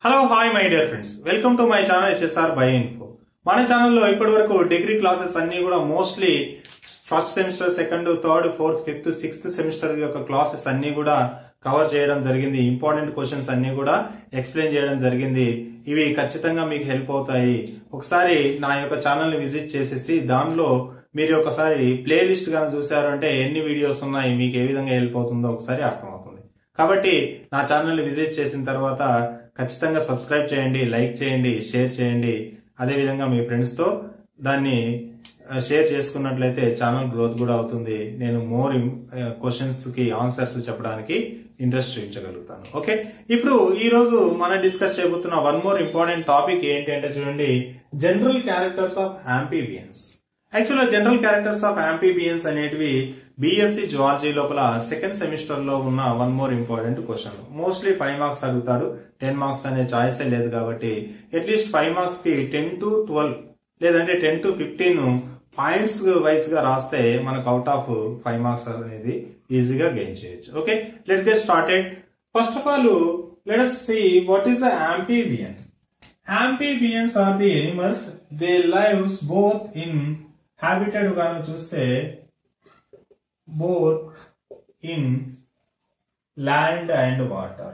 hello hi my dear friends welcome to my channel HSR by info మన ఛానల్లో ఇప్పటి వరకు డిగ్రీ క్లాసెస్ అన్ని కూడా mostly first semester second third fourth fifth sixth semester యొక్క classes అన్ని కూడా కవర్ చేయడం జరిగింది ఇంపార్టెంట్ క్వశ్చన్స్ అన్ని కూడా ఎక్స్ప్లెయిన్ చేయడం జరిగింది ఇవి ఖచ్చితంగా మీకు హెల్ప్ అవుతాయి ఒకసారి నా యొక్క ఛానల్ ని విజిట్ చేసేసి దానిలో మీరు ఒకసారి ప్లేలిస్ట్ గాని చూసారు అంటే ఎన్ని వీడియోస్ ఉన్నాయి మీకు ఏ విధంగా హెల్ప్ అవుతుందో ఒకసారి అర్థమవుతుంది కాబట్టి నా ఛానల్ ని విజిట్ చేసిన తర్వాత ఖచ్చితంగా సబ్స్క్రైబ్ చేయండి లైక్ చేయండి షేర్ చేయండి అదే విధంగా మీ ఫ్రెండ్స్ తో దాన్ని ఆ, షేర్ చేసుకున్నట్లయితే ఛానల్ గ్రోత్ కూడా అవుతుంది నేను మోర్ క్వశ్చన్స్ కి ఆన్సర్స్ చెప్పడానికి ఇంట్రెస్ట్ చూపించగలుగుతాను ఓకే ఇప్పుడు ఈ రోజు మనం డిస్కస్ చేయబోతున్న వన్ మోర్ ఇంపార్టెంట్ టాపిక్ ఏంటి అంటే చూడండి జనరల్ క్యారెక్టర్స్ ఆఫ్ ఆంపీబియన్స్ యాక్చువల్గా జనరల్ క్యారెక్టర్స్ ఆఫ్ ఆంపీబియన్స్ అనేటివి బిఎస్సి జువాలజీ లోపల సెకండ్ సెమిస్టర్ లో ఉన్న one more important question mostly five marks అడుగుతాడు టెన్ మార్క్స్ అనే చాయిస్ లేదు కాబట్టి అట్లీస్ట్ ఫైవ్ మార్క్స్ కి టెన్ టు ట్వెల్వ్ లేదంటే ten to fifteen points wise గా రాస్తే మనకు అవుట్ ఆఫ్ ఫైవ్ మార్క్స్ అనేది ఈజీగా గెయిన్ చేయొచ్చు okay let's get started first of all let us see what is the amphibian amphibians are the animals they lives both in habitat గాను చూస్తే both in land and water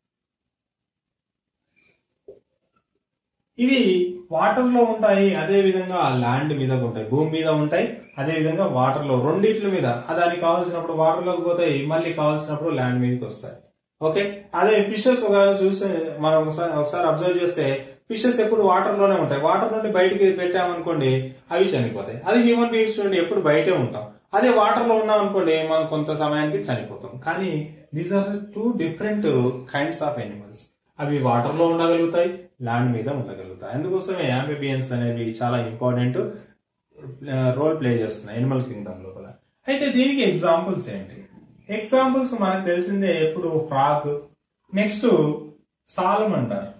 ఇవి water లో ఉంటాయి అదే విధంగా ల్యాండ్ మీద ఉంటాయి భూమి మీద ఉంటాయి అదే విధంగా వాటర్ లో రెండిట్ల మీద ఆ దానికి కావాల్సినప్పుడు వాటర్ లోకి పోతాయి మళ్ళీ కావాల్సినప్పుడు ల్యాండ్ మీదకి వస్తాయి ఓకే అదే ఫిషెస్ చూస్తే మనం ఒకసారి ఒకసారి అబ్జర్వ్ చేస్తే ఫిషెస్ ఎప్పుడు వాటర్ లోనే ఉంటాయి వాటర్ నుండి బయటికి పెట్టామనుకోండి అవి చనిపోతాయి అది హ్యూమన్ బీయింగ్స్ చూడండి ఎప్పుడు బయటే ఉంటాం అదే వాటర్ లో ఉన్నాం అనుకోండి మనం కొంత సమయానికి చనిపోతాం కానీ these are two different kinds of animals అవి వాటర్ లో ఉండగలుగుతాయి ల్యాండ్ మీద ఉండగలుగుతాయి అందుకోసమే యాంబిబియన్స్ అనేవి చాలా ఇంపార్టెంట్ రోల్ ప్లే చేస్తున్నాయి ఎనిమల్ కింగ్డమ్ లోపల అయితే దీనికి ఎగ్జాంపుల్స్ ఏంటి ఎగ్జాంపుల్స్ మనకు తెలిసిందే ఎప్పుడు ఫ్రాగ్ నెక్స్ట్ సాలమండర్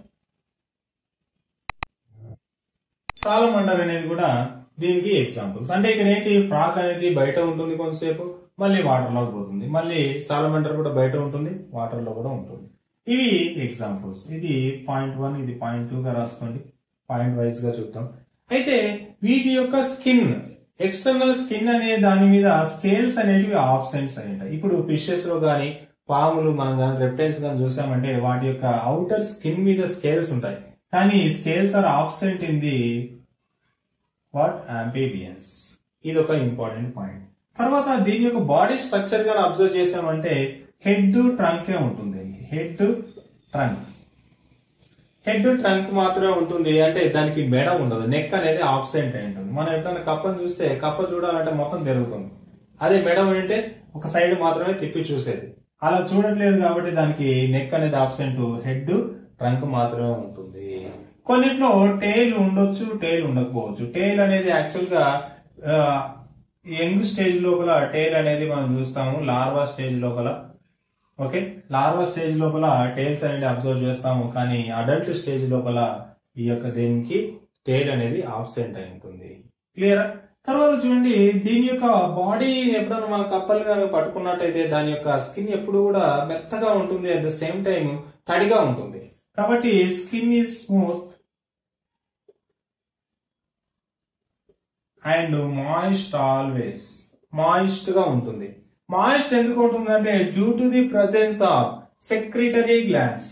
సాలమండర్ అనేది కూడా దీనికి ఎగ్జాంపుల్స్ అంటే ఇక్కడ ఏంటి ఫ్రాక్ అనేది బయట ఉంటుంది కొంతసేపు మళ్ళీ వాటర్ లోకి పోతుంది మళ్ళీ సాలమండర్ కూడా బయట ఉంటుంది వాటర్ లో కూడా ఉంటుంది ఇవి ఎగ్జాంపుల్స్ ఇది పాయింట్ వన్ ఇది పాయింట్ టూ గా రాసుకోండి పాయింట్ వైజ్ గా చూద్దాం అయితే వీటి యొక్క స్కిన్ ఎక్స్టర్నల్ స్కిన్ అనే దాని మీద స్కేల్స్ అనేటివి ఆప్షన్స్ అని ఉంటాయి ఇప్పుడు ఫిషెస్ లో గానీ పాములు మనం కానీ రెప్టైల్స్ కానీ చూసామంటే వాటి యొక్క అవుటర్ స్కిన్ మీద స్కేల్స్ ఉంటాయి కానీ scales are absent in the what amphibians ఇది ఒక ఇంపార్టెంట్ పాయింట్ తర్వాత దీని యొక్క బాడీ స్ట్రక్చర్ గా అబ్జర్వ్ చేసామంటే హెడ్ ట్రంకే ఉంటుంది దీనికి హెడ్ ట్రంక్ హెడ్ ట్రంక్ మాత్రమే ఉంటుంది అంటే దానికి మెడ ఉండదు నెక్ అనేది ఆబ్సెంట్ అయి ఉంటుంది మనం ఎప్పుడైనా కప్పను చూస్తే కప్ప చూడాలంటే మొత్తం తిరుగుతుంది అదే మెడ ఉంటే ఒక సైడ్ మాత్రమే తిప్పి చూసేది అలా చూడట్లేదు కాబట్టి దానికి నెక్ అనేది ఆబ్సెంట్ హెడ్ ట్రంక్ మాత్రమే ఉంటుంది కొన్నిట్లో టైల్ ఉండొచ్చు టైల్ ఉండకపోవచ్చు టైల్ అనేది యాక్చువల్ గా యంగ్ స్టేజ్ లోపల టైల్ అనేది మనం చూస్తాము లార్వా స్టేజ్ లోపల ఓకే లార్వా స్టేజ్ లోపల టైల్స్ అనేది అబ్జర్వ్ చేస్తాము కానీ అడల్ట్ స్టేజ్ లోపల ఈ యొక్క దీనికి టైల్ అనేది ఆబ్సెంట్ అయి ఉంటుంది క్లియర్ తర్వాత చూడండి దీని యొక్క బాడీ ఎప్పుడైనా మన కప్పలు కానీ పట్టుకున్నట్టయితే దాని యొక్క స్కిన్ ఎప్పుడు కూడా మెత్తగా ఉంటుంది అట్ ద సేమ్ టైం తడిగా ఉంటుంది కాబట్టి skin is smooth and moist always moist గా ఉంటుంది మాయిస్ట్ ఎందుకు ఉంటుందంటే due to the presence of secretory glands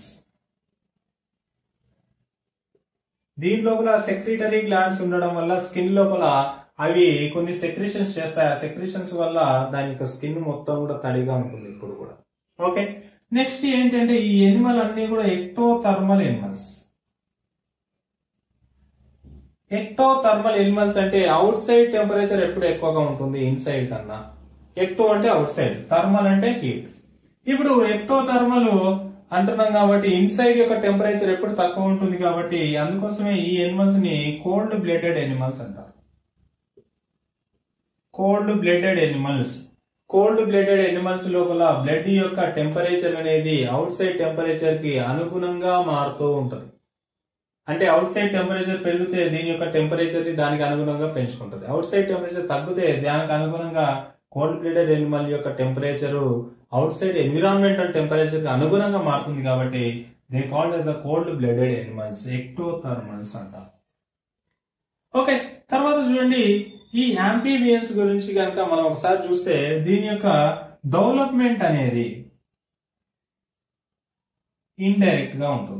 దీని లోపల సెక్రిటరీ గ్లాండ్స్ ఉండడం వల్ల స్కిన్ లోపల అవి కొన్ని సెక్రిషన్స్ చేస్తాయి ఆ సెక్రిషన్స్ వల్ల దాని యొక్క స్కిన్ మొత్తం కూడా తడిగా ఉంటుంది ఇప్పుడు కూడా ఓకే నెక్స్ట్ ఏంటంటే ఈ ఎనిమల్ అన్ని కూడా ectothermal animals ectothermal animals అంటే అవుట్ సైడ్ టెంపరేచర్ ఎప్పుడు ఎక్కువగా ఉంటుంది ఇన్సైడ్ కన్నా ఎక్టో అంటే అవుట్ సైడ్ థర్మల్ అంటే హీట్ ఇప్పుడు ఎక్టో థర్మల్ అంటున్నాం కాబట్టి ఇన్సైడ్ యొక్క టెంపరేచర్ ఎప్పుడు తక్కువ ఉంటుంది కాబట్టి అందుకోసమే ఈ ఎనిమల్స్ ని కోల్డ్ బ్లడెడ్ ఎనిమల్స్ అంటారు cold blooded animals cold blooded animals లోపల బ్లడ్ యొక్క టెంపరేచర్ అనేది అవుట్ సైడ్ టెంపరేచర్ కి అనుగుణంగా మారుతూ ఉంటుంది అంటే అవుట్ సైడ్ టెంపరేచర్ పెరిగితే దీని యొక్క టెంపరేచర్ ని దానికి అనుగుణంగా పెంచుకుంటుంది అవుట్ సైడ్ టెంపరేచర్ తగ్గితే దానికి అనుగుణంగా కోల్డ్ బ్లడెడ్ ఎనిమల్ యొక్క temperature outside environmental temperature కి అనుగుణంగా మారుతుంది కాబట్టి they called as a cold blooded animals ectothermals అంటారు ఓకే తర్వాత చూడండి ఈ యాంపీబియన్స్ గురించి కనుక మనం ఒకసారి చూస్తే దీని యొక్క డెవలప్మెంట్ అనేది ఇండైరెక్ట్ గా ఉంటుంది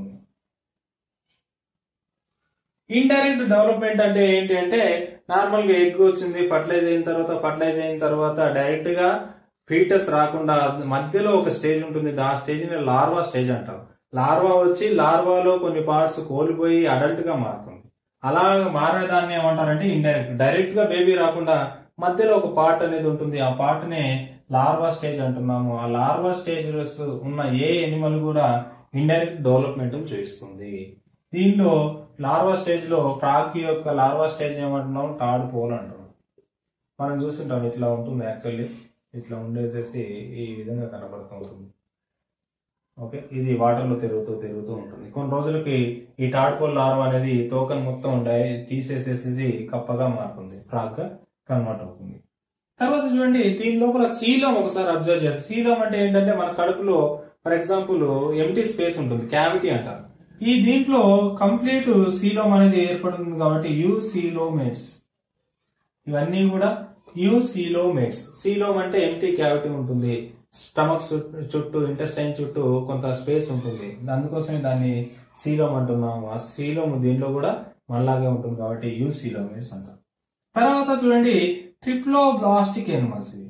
ఇండైరెక్ట్ డెవలప్మెంట్ అంటే ఏంటి అంటే నార్మల్ గా ఎగ్ వచ్చింది ఫర్టిలైజ్ అయిన తర్వాత ఫర్టిలైజ్ అయిన తర్వాత డైరెక్ట్ గా ఫీటస్ రాకుండా మధ్యలో ఒక స్టేజ్ ఉంటుంది ఆ స్టేజ్ ని లార్వా స్టేజ్ అంటారు లార్వా వచ్చి లార్వాలో కొన్ని పార్ట్స్ కోల్పోయి అడల్ట్ గా మారుతుంది అలా మారేదాన్ని ఏమంటారంటే ఇండైరెక్ట్ డైరెక్ట్ గా బేబీ రాకుండా మధ్యలో ఒక పార్ట్ అనేది ఉంటుంది ఆ పార్ట్ నే లార్వా స్టేజ్ అంటున్నాము ఆ లార్వా స్టేజెస్ ఉన్న ఏ ఎనిమల్ కూడా ఇండైరెక్ట్ డెవలప్మెంట్ చూపిస్తుంది దీనిలో లార్వా స్టేజ్ లో ఫ్రాగ్ యొక్క లార్వా స్టేజ్ ఏమంటున్నాం టాడ్ పోల్ అంటున్నాం మనం చూస్తుంటాం ఇట్లా ఉంటుంది యాక్చువల్లీ ఇట్లా ఉండేసేసి ఈ విధంగా కనబడుతూ ఉంటుంది ఓకే ఇది వాటర్ లో తిరుగుతూ తిరుగుతూ ఉంటుంది కొన్ని రోజులకి ఈ టాడ్పోల్ లార్వా అనేది తోకన్ మొత్తం డై తీసేసేసి కప్పగా మారుతుంది ఫ్రాగ్ గా కన్వర్ట్ అవుతుంది తర్వాత చూడండి దీని లోపల సీలం ఒకసారి అబ్జర్వ్ చేస్తే సీలం అంటే ఏంటంటే మన కడుపులో ఫర్ ఎగ్జాంపుల్ ఎంటీ స్పేస్ ఉంటుంది క్యావిటీ అంటారు ఈ దీంట్లో కంప్లీట్ సీలోమ్ అనేది ఏర్పడుతుంది కాబట్టి యూ సీలోమేట్స్ ఇవన్నీ కూడా యూ సీలోమేట్స్ సీలోమ్ అంటే ఎంటీ క్యావిటీ ఉంటుంది స్టమక్ చుట్టూ ఇంటెస్టైన్ చుట్టూ కొంత స్పేస్ ఉంటుంది అందుకోసమే దాన్ని సీలోమ్ అంటున్నాము ఆ సీలోమ్ దీనిలో కూడా మనలాగే ఉంటుంది కాబట్టి యూ సీలోమేట్స్ అంటారు తర్వాత చూడండి ట్రిప్లో బ్లాస్టిక్ ఎనిమల్స్ ఇవి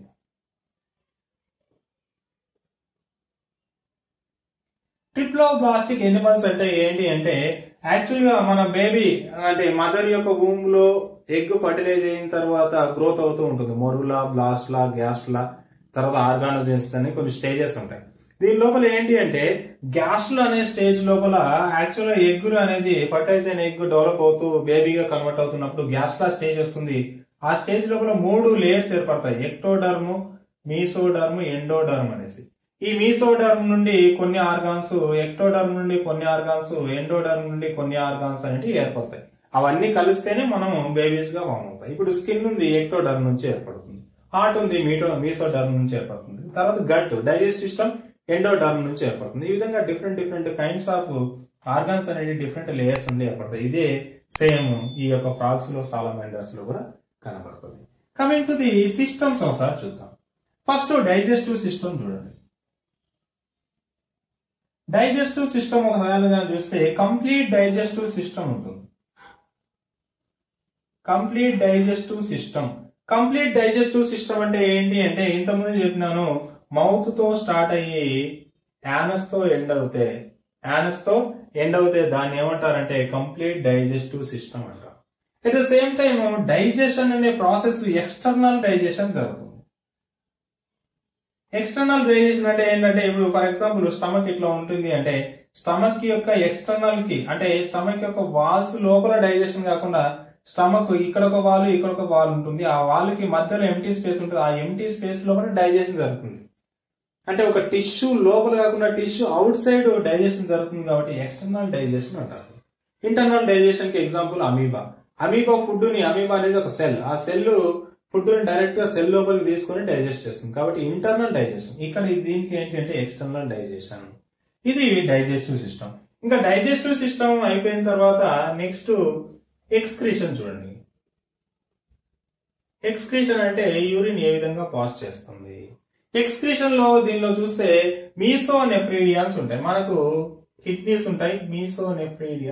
ట్రిప్లో ప్లాస్టిక్ ఎనిమల్స్ అంటే ఏంటి అంటే యాక్చువల్ గా మన బేబీ అంటే మదర్ యొక్క వూమ్ లో ఎగ్ ఫర్టిలైజ్ అయిన తర్వాత గ్రోత్ అవుతూ ఉంటుంది మొరులా బ్లాస్ట్లా గ్యాస్లా తర్వాత ఆర్గానోజెన్స్ అని కొన్ని స్టేజెస్ ఉంటాయి దీని లోపల ఏంటి అంటే గ్యాస్లు అనే స్టేజ్ లోపల యాక్చువల్ గా ఎగ్ అనేది ఫర్టైజ్ అయిన ఎగ్ డెవలప్ అవుతూ బేబీగా కన్వర్ట్ అవుతున్నప్పుడు గ్యాస్లా స్టేజ్ వస్తుంది ఆ స్టేజ్ లోపల మూడు లేయర్స్ ఏర్పడతాయి ఎక్టోడర్మ్ మీసోడర్మ్ ఎండోడర్మ్ అనేసి ఈ మీసోడర్మ్ నుండి కొన్ని ఆర్గాన్స్ ఎక్టోడర్మ్ నుండి కొన్ని ఆర్గాన్స్ ఎండోడర్మ్ నుండి కొన్ని ఆర్గాన్స్ అనేవి ఏర్పడతాయి అవన్నీ కలిస్తేనే మనం బేబీస్ గా ఫామ్ అవుతాయి ఇప్పుడు స్కిన్ ఉంది ఎక్టోడర్మ్ నుంచి ఏర్పడుతుంది హార్ట్ ఉంది మీటో మీసోడర్మ్ నుంచి ఏర్పడుతుంది తర్వాత గట్ డైజెస్ట్ సిస్టమ్ ఎండోడర్మ్ నుంచి ఏర్పడుతుంది ఈ విధంగా different different kinds of organs అనేవి డిఫరెంట్ లేయర్స్ నుండి ఏర్పడతాయి ఇదే సేమ్ ఈ యొక్క ఫ్రాగ్స్ లో సాలమెండర్స్ లో కూడా కనబడుతుంది కమింగ్ టు ది సిస్టమ్స్ ఒకసారి చూద్దాం ఫస్ట్ డైజెస్టివ్ సిస్టమ్ చూడండి డైజెస్టివ్ సిస్టమ్ ఒకసారి చూస్తే కంప్లీట్ డైజెస్టివ్ సిస్టమ్ ఉంటుంది complete digestive system complete digestive system అంటే ఏంటి అంటే ఇంతకుముందు చెప్పినాను మౌత్ తో స్టార్ట్ అయ్యి యానస్ తో ఎండ్ అవుతే యానస్ తో ఎండ్ అవుతే దాన్ని ఏమంటారంటే కంప్లీట్ డైజెస్టివ్ సిస్టమ్ అంటారు at the same time digestion అనే ప్రాసెస్ ఎక్స్టర్నల్ డైజెషన్ జరుగుతుంది ఎక్స్టర్నల్ డైజెషన్ అంటే ఏంటంటే ఇప్పుడు ఫర్ ఎగ్జాంపుల్ స్టమక్ ఇట్లా ఉంటుంది అంటే స్టమక్ యొక్క ఎక్స్టర్నల్ కి అంటే స్టమక్ యొక్క వాల్స్ లోపల డైజెషన్ కాకుండా స్టమక్ ఇక్కడ ఒక వాల్ ఇక్కడ ఒక వాల్ ఉంటుంది ఆ వాల్ కి మధ్యలో ఎంటీ స్పేస్ ఉంటుంది ఆ ఎంటీ స్పేస్ లోపల డైజెషన్ జరుగుతుంది అంటే ఒక టిష్యూ లోపల కాకుండా టిష్యూ అవుట్ సైడ్ డైజెషన్ జరుగుతుంది కాబట్టి ఎక్స్టర్నల్ డైజెషన్ అంటారు ఇంటర్నల్ డైజెషన్ కి ఎగ్జాంపుల్ అమీబా అమీబా ఫుడ్ ని అమీబా అనేది ఒక సెల్ ఆ సెల్ ఫుడ్ ని డైరెక్ట్ గా సెల్ లోపలికి తీసుకొని డైజెస్ట్ చేస్తుంది కాబట్టి ఇంటర్నల్ డైజెషన్ ఇక్కడ దీనికి ఏంటంటే ఎక్స్టర్నల్ డైజెషన్ ఇది డైజెస్టివ్ సిస్టమ్ ఇంకా డైజెస్టివ్ సిస్టమ్ అయిపోయిన తర్వాత నెక్స్ట్ ఎక్స్క్రీషన్ చూడండి ఎక్స్క్రీషన్ అంటే యూరిన్ ఏ విధంగా పాస్ చేస్తుంది ఎక్స్క్రీషన్ లో దీనిలో చూస్తే మీసో నెఫ్రీడియాన్స్ ఉంటాయి మనకు కిడ్నీస్ ఉంటాయి మీసో నెఫ్రీడియా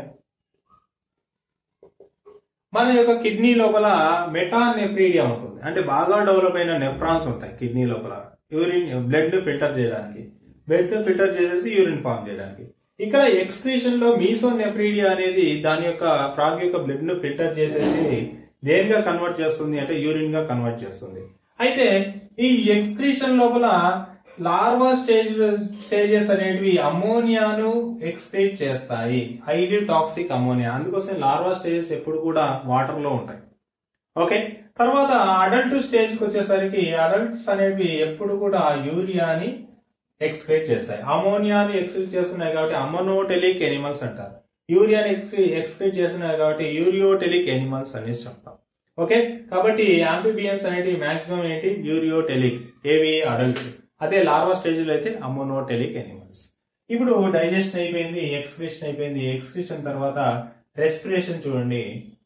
మన యొక్క కిడ్నీ లోపల మెటానెఫ్రీడియా ఉంటుంది అంటే బాగా డెవలప్ అయిన నెఫ్రాన్స్ ఉంటాయి కిడ్నీ లోపల యూరిన్ బ్లడ్ ఫిల్టర్ చేయడానికి బ్లడ్ ఫిల్టర్ చేసేసి యూరిన్ ఫామ్ చేయడానికి ఇక్కడ ఎక్స్క్రీషన్ లో మీసోనెఫ్రీడియా అనేది దాని యొక్క ఫ్రాగ్ యొక్క బ్లడ్ ను ఫిల్టర్ చేసేసి దేనిగా కన్వర్ట్ చేస్తుంది అంటే యూరిన్ గా కన్వర్ట్ చేస్తుంది అయితే ఈ ఎక్స్క్రీషన్ లోపల లార్వా స్టేజ్ స్టేజెస్ అనేటివి అమోనియాను ఎక్స్క్రీట్ చేస్తాయి హైలీ టాక్సిక్ అమోనియా అందుకోసం లార్వా స్టేజెస్ ఎప్పుడు కూడా వాటర్ లో ఉంటాయి ఓకే తర్వాత అడల్ట్ స్టేజ్ కి వచ్చేసరికి అడల్ట్స్ అనేవి ఎప్పుడు కూడా యూరియాని ఎక్స్క్రీట్ చేస్తాయి అమోనియాని ఎక్స్క్రీట్ చేస్తున్నాయి కాబట్టి అమోనోటెలిక్ ఎనిమల్స్ అంటారు యూరియాని ఎక్స్క్రీట్ చేస్తున్నాయి కాబట్టి యూరియోటెలిక్ ఎనిమల్స్ అనేసి చెప్తాం ఓకే కాబట్టి ఆంఫిబియన్స్ అనేవి మాక్సిమం ఏంటి యూరియోటెలిక్ ఏవి అడల్ట్స్ అదే లార్వా స్టేజ్ లో అయితే అమోనోటెలిక్ ఎనిమల్స్ ఇప్పుడు డైజెషన్ అయిపోయింది ఎక్స్క్రిషన్ అయిపోయింది ఎక్స్క్రిషన్ తర్వాత రెస్పిరేషన్ చూడండి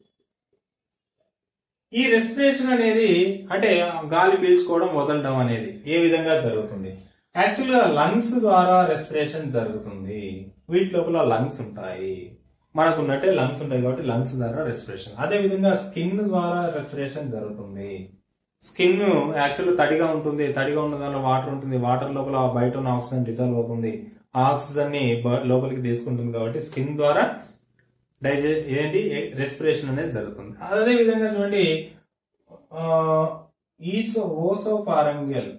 ఈ రెస్పిరేషన్ అనేది అంటే గాలి పీల్చుకోవడం వదలడం అనేది ఏ విధంగా జరుగుతుంది యాక్చువల్ గా లంగ్స్ ద్వారా రెస్పిరేషన్ జరుగుతుంది వీటి లోపల లంగ్స్ ఉంటాయి మనకు ఉన్నట్టే లంగ్స్ ఉంటాయి కాబట్టి లంగ్స్ ద్వారా రెస్పిరేషన్ అదే విధంగా స్కిన్ ద్వారా రెస్పిరేషన్ జరుగుతుంది స్కిన్ యాక్చువల్ తడిగా ఉంటుంది తడిగా ఉన్న దానిలో వాటర్ ఉంటుంది వాటర్ లోపల బయట ఉన్న ఆక్సిజన్ డిజాల్వ్ అవుతుంది ఆ ఆక్సిజన్ ని బ- లోపలికి తీసుకుంటుంది కాబట్టి స్కిన్ ద్వారా డైజె ఏంటి రెస్పిరేషన్ అనేది జరుగుతుంది అదే విధంగా చూడండి ఆ, ఈసో ఓసో పారంగియల్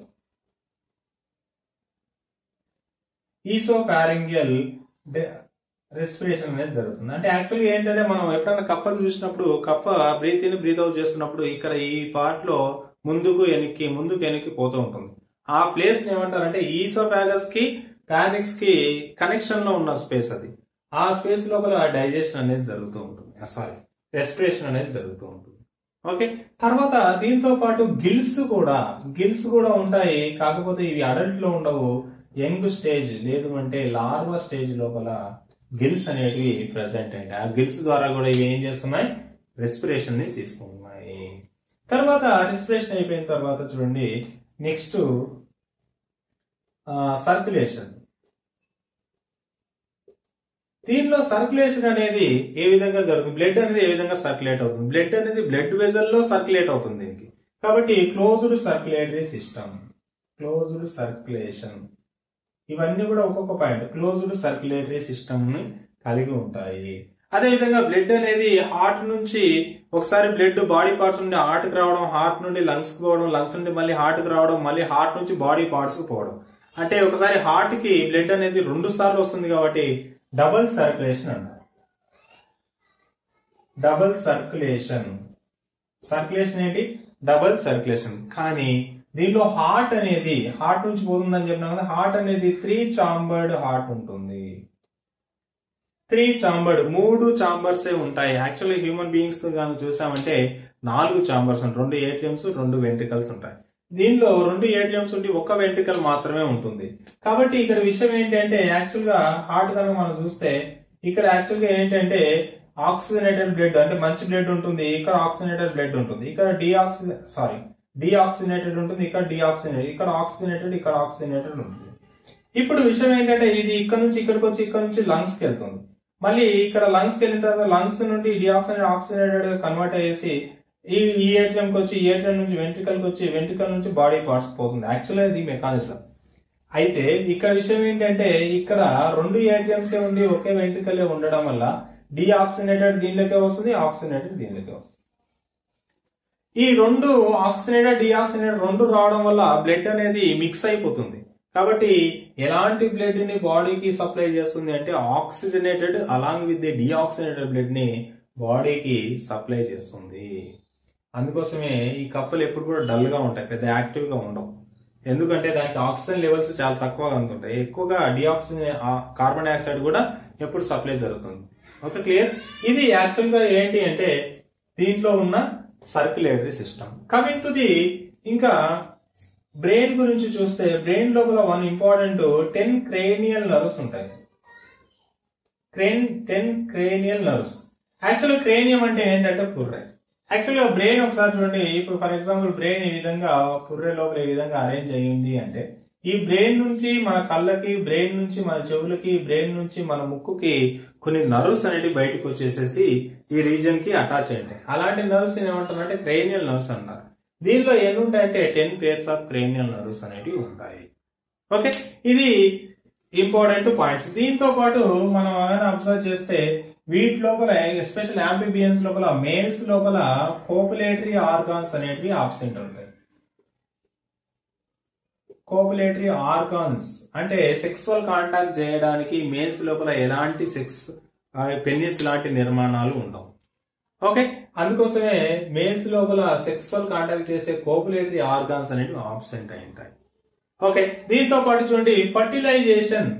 ఈసో పారంగియల్ రెస్పిరేషన్ అనేది జరుగుతుంది అంటే యాక్చువల్గా ఏంటంటే మనం ఎప్పుడైనా కప్పను చూసినప్పుడు కప్ప బ్రీత్ ఇన్ బ్రీత్ అవుట్ చేస్తున్నప్పుడు ఇక్కడ ఈ పార్ట్ లో ముందుకు వెనక్కి ముందుకు వెనక్కి పోతూ ఉంటుంది ఆ ప్లేస్ ఏమంటారంటే ఈసోఫాగస్ కి పానిక్స్ కి కనెక్షన్ లో ఉన్న స్పేస్ అది ఆ స్పేస్ లోపల డైజెషన్ అనేది జరుగుతూ ఉంటుంది సారీ రెస్పిరేషన్ అనేది జరుగుతూ ఉంటుంది ఓకే తర్వాత దీంతో పాటు గిల్స్ కూడా గిల్స్ కూడా ఉంటాయి కాకపోతే ఇవి అడల్ట్ లో ఉండవు యంగ్ స్టేజ్ లేదు అంటే లార్వా స్టేజ్ లోపల గిల్స్ అనేటివి ప్రెసెంట్ అంటే ఆ గిల్స్ ద్వారా కూడా ఇవి ఏం చేస్తున్నాయి రెస్పిరేషన్ ని తీసుకుంటున్నాయి తర్వాత రెస్పిరేషన్ అయిపోయిన తర్వాత చూడండి నెక్స్ట్ సర్క్యులేషన్ దీనిలో సర్క్యులేషన్ అనేది ఏ విధంగా జరుగుతుంది బ్లడ్ అనేది ఏ విధంగా సర్క్యులేట్ అవుతుంది బ్లడ్ అనేది బ్లడ్ వెజల్ లో సర్క్యులేట్ అవుతుంది దీనికి కాబట్టి closed circulatory system closed circulation ఇవన్నీ కూడా ఒక్కొక్క పాయింట్ క్లోజ్డ్ సర్క్యులేటరీ సిస్టమ్ ని కలిగి ఉంటాయి అదే విధంగా బ్లడ్ అనేది హార్ట్ నుంచి ఒకసారి బ్లడ్ బాడీ పార్ట్స్ నుండి హార్ట్ కి రావడం హార్ట్ నుండి లంగ్స్ కి పోవడం లంగ్స్ నుండి మళ్ళీ హార్ట్ కి రావడం మళ్ళీ హార్ట్ నుంచి బాడీ పార్ట్స్ కి పోవడం అంటే ఒకసారి హార్ట్ కి బ్లడ్ అనేది రెండు సార్లు వస్తుంది కాబట్టి డబుల్ సర్క్యులేషన్ అంటారు డబుల్ సర్క్యులేషన్ సర్క్యులేషన్ ఏంటి డబుల్ సర్క్యులేషన్ కానీ దీనిలో హార్ట్ అనేది హార్ట్ నుంచి పోతుందని చెప్పినాం కదా హార్ట్ అనేది త్రీ చాంబర్డ్ హార్ట్ ఉంటుంది త్రీ చాంబర్డ్ మూడు చాంబర్స్ ఉంటాయి యాక్చువల్లీ హ్యూమన్ బీయింగ్స్ కానీ చూసామంటే నాలుగు చాంబర్స్ ఉంటాయి రెండు ఏటీఎంస్ రెండు వెంట్రికల్స్ ఉంటాయి దీనిలో రెండు ఏటీఎంస్ ఉండి ఒక వెంట్రికల్ మాత్రమే ఉంటుంది కాబట్టి ఇక్కడ విషయం ఏంటంటే యాక్చువల్ గా హార్ట్ కనుక మనం చూస్తే ఇక్కడ యాక్చువల్ గా ఏంటంటే ఆక్సిజనేటెడ్ బ్లడ్ అంటే మంచి బ్లడ్ ఉంటుంది ఇక్కడ ఆక్సిజనేటెడ్ బ్లడ్ ఉంటుంది ఇక్కడ డిఆక్సి సారీ డిఆక్సినేటెడ్ ఉంటుంది ఇక్కడ డిఆక్సినేటెడ్ ఇక్కడ ఆక్సిజనేటెడ్ ఇక్కడ ఆక్సిజనేటెడ్ ఉంటుంది ఇప్పుడు విషయం ఏంటంటే ఇది ఇక్కడ నుంచి ఇక్కడికి వచ్చి ఇక్కడ నుంచి లంగ్స్ కి వెళ్తుంది మళ్ళీ ఇక్కడ లంగ్స్ కి వెళ్ళిన తర్వాత లంగ్స్ నుండి డిఆక్సినేటెడ్ ఆక్సిజనేటెడ్ కన్వర్ట్ అయ్యేసి ఈ ఈ ఏటీఎం కి వచ్చి ఏటీఎం నుంచి వెంట్రికల్ కి వచ్చి వెంట్రికల్ నుంచి బాడీ పార్ట్స్ పోతుంది యాక్చువల్గా ఇది మెకానిజం అయితే ఇక్కడ విషయం ఏంటంటే ఇక్కడ రెండు ఏటీఎంస్ ఉండి ఒకే వెంట్రికలే ఉండడం వల్ల డిఆక్సినేటెడ్ దీనిలోకే వస్తుంది ఆక్సినేటెడ్ దీనిలోకే వస్తుంది ఈ రెండు ఆక్సినేటెడ్ డిఆక్సినేటెడ్ రెండు రావడం వల్ల బ్లడ్ అనేది మిక్స్ అయిపోతుంది కాబట్టి ఎలాంటి బ్లడ్ ని బాడీకి సప్లై చేస్తుంది అంటే oxygenated along with the deoxygenated blood ని బాడీకి సప్లై చేస్తుంది అందుకోసమే ఈ కప్పలు ఎప్పుడు కూడా డల్ గా ఉంటాయి పెద్ద యాక్టివ్ గా ఉండవు ఎందుకంటే దానికి ఆక్సిజన్ లెవెల్స్ చాలా తక్కువగా ఉంటుంటాయి ఎక్కువగా డిఆక్సిజన్ కార్బన్ డైఆక్సైడ్ కూడా ఎప్పుడు సప్లై జరుగుతుంది ఓకే క్లియర్ ఇది యాక్చువల్ గా ఏంటి అంటే దీంట్లో ఉన్న circulatory system coming to the ఇంకా బ్రెయిన్ గురించి చూస్తే బ్రెయిన్ లోపల one important ten cranial nerves ఉంటాయి crane ten cranial nerves actual cranium అంటే ఏంటంటే పుర్రె యాక్చువల్గా బ్రెయిన్ ఒకసారి చూడండి ఇప్పుడు ఫర్ ఎగ్జాంపుల్ బ్రెయిన్ ఈ విధంగా పుర్రె లోపల ఈ విధంగా అరేంజ్ అయ్యింది అంటే ఈ బ్రెయిన్ నుంచి మన కళ్ళకి బ్రెయిన్ నుంచి మన చెవులకి బ్రెయిన్ నుంచి మన ముక్కుకి కొన్ని నర్వ్స్ అనేవి బయటకు వచ్చేసేసి ఈ రీజన్ కి అటాచ్ అయి ఉంటాయి అలాంటి నర్వ్స్ ఏమంటారంటే క్రేనియల్ నర్వ్స్ అంటారు దీనిలో ఎన్ని ఉంటాయంటే ten pairs of cranial nerves అనేవి ఉంటాయి ఓకే ఇది ఇంపార్టెంట్ పాయింట్స్ దీంతో పాటు మనం ఏమైనా అబ్జర్వ్ చేస్తే వీటి లోపల ఎస్పెషల్ యాంబిబియన్స్ లోపల మేల్స్ లోపల కోపులేటరీ ఆర్గాన్స్ అనేటివి ఆబ్సెంట్ ఉంటాయి కోపులేటరీ ఆర్గాన్స్ అంటే సెక్సువల్ కాంటాక్ట్ చేయడానికి మేల్స్ లోపల ఎలాంటి సెక్స్ పెన్నిస్ లాంటి నిర్మాణాలు ఉండవు ఓకే అందుకోసమే మేల్స్ లోపల సెక్సువల్ కాంటాక్ట్ చేసే కోపులేటరీ ఆర్గాన్స్ అనేవి ఆబ్సెంట్ అయి ఉంటాయి ఓకే దీంతో పాటు చూడండి ఫర్టిలైజేషన్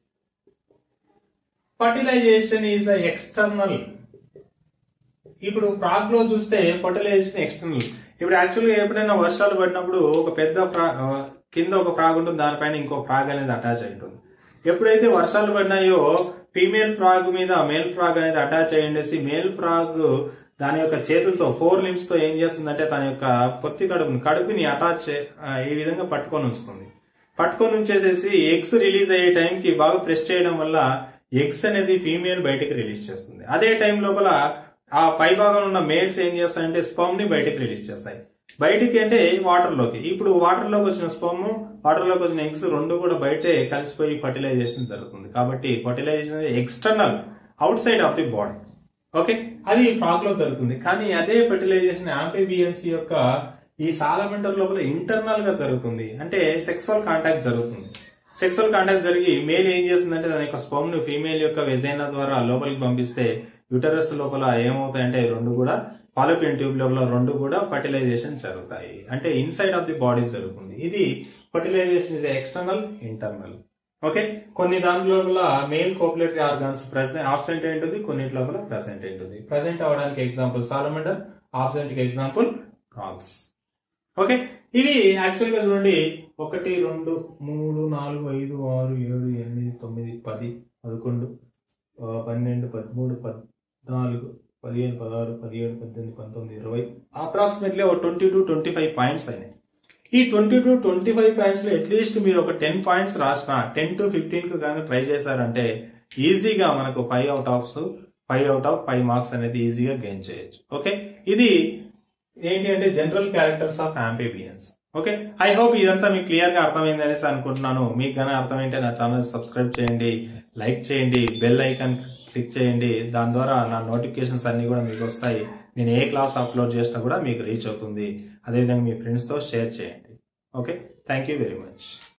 ఫర్టిలైజేషన్ ఈజ్ ఎక్స్టర్నల్ ఇప్పుడు ప్రాగ్ లో చూస్తే ఫర్టిలైజేషన్ ఎక్స్టర్నల్ ఇప్పుడు యాక్చువల్గా ఎప్పుడైనా వర్షాలు పడినప్పుడు ఒక పెద్ద ఫ్రా- ఆ, కింద ఒక ఫ్రాగ్ ఉంటుంది దానిపైన ఇంకో ఫ్రాగ్ అనేది అటాచ్ అయి ఉంటుంది ఎప్పుడైతే వర్షాలు పడినాయో ఫీమేల్ ఫ్రాగ్ మీద మేల్ ఫ్రాగ్ అనేది అటాచ్ అయ్యేసి మేల్ ఫ్రాగ్ దాని యొక్క చేతులతో ఫోర్ లిమ్స్ తో ఏం చేస్తుందంటే తన యొక్క పొత్తి కడుపుని కడుపుని అటాచ్ ఈ విధంగా పట్టుకొని ఉంచుతుంది పట్టుకొని ఉంచేసేసి ఎగ్స్ రిలీజ్ అయ్యే టైంకి బాగా ప్రెస్ చేయడం వల్ల ఎగ్స్ అనేది ఫీమేల్ బయటకి రిలీజ్ చేస్తుంది అదే టైం లోపల ఆ పై భాగంలో ఉన్న మేల్స్ ఏం చేస్తాయంటే స్పమ్ ని బయటకి రిలీజ్ చేస్తాయి బయటికి అంటే వాటర్ లోకి ఇప్పుడు వాటర్ లోకి వచ్చిన స్పమ్ వాటర్ లోకి వచ్చిన ఎగ్స్ రెండు కూడా బయటే కలిసిపోయి ఫర్టిలైజేషన్ జరుగుతుంది కాబట్టి fertilization external outside of the body okay అది ఫ్రాగ్ లో జరుగుతుంది కానీ అదే ఫెర్టిలైజేషన్ ఆంపిబియన్స్ యొక్క ఈ సాలమెంటర్ లోపల ఇంటర్నల్ గా జరుగుతుంది అంటే సెక్సువల్ కాంటాక్ట్ జరుగుతుంది సెక్సువల్ కాంటాక్ట్ జరిగి మేల్ ఏం చేస్తుందంటే దాని యొక్క స్పమ్ ను ఫీమేల్ యొక్క వెజైనా ద్వారా లోపలికి పంపిస్తే యూటరస్ లోపల ఏమవుతాయంటే రెండు కూడా పాలిపిన్ ట్యూబ్ లోపల రెండు కూడా ఫర్టిలైజేషన్ జరుగుతాయి అంటే ఇన్సైడ్ ఆఫ్ ది బాడీ జరుగుతుంది ఇది fertilization is external internal okay కొన్ని దాని లోపల main copulatory organs present absent ఉంటుంది కొన్నిటి లోపల ప్రెసెంట్ ఉంటుంది ప్రెసెంట్ అవడానికి ఎగ్జాంపుల్ సాలమండర్ ఆబ్సెంట్ కి ఎగ్జాంపుల్ రాగ్స్ ఓకే ఇవి యాక్చువల్ గా చూడండి ఒకటి రెండు మూడు నాలుగు ఐదు ఆరు ఏడు ఎనిమిది తొమ్మిది పది పదకొండు ఆ, పన్నెండు పదమూడు పద్నాలుగు పదిహేను పదహారు పదిహేడు పద్దెనిమిది పంతొమ్మిది ఇరవై అప్రాక్సిమేట్లీ ఒక twenty to twenty five points అయినాయి ఈ twenty to twenty five points లో అట్లీస్ట్ మీరు ఒక టెన్ పాయింట్స్ రాసిన టెన్ టు ఫిఫ్టీన్ కు కానీ ట్రై చేశారంటే ఈజీగా మనకు five out of five out of five marks అనేది ఈజీగా గెయిన్ చేయొచ్చు ఓకే ఇది ఏంటి అంటే general characters of amphibians okay I hope ఇదంతా మీకు క్లియర్ గా అర్థమైంది అనేసి అనుకుంటున్నాను మీకు గానీ అర్థమైంటే నా ఛానల్ సబ్స్క్రైబ్ చేయండి లైక్ చేయండి బెల్ ఐకాన్ క్లిక్ చేయండి దాని ద్వారా నా నోటిఫికేషన్స్ అన్ని కూడా మీకు వస్తాయి నేను ఏ క్లాస్ అప్లోడ్ చేసినా కూడా మీకు రీచ్ అవుతుంది అదేవిధంగా మీ ఫ్రెండ్స్ తో షేర్ చేయండి okay thank you very much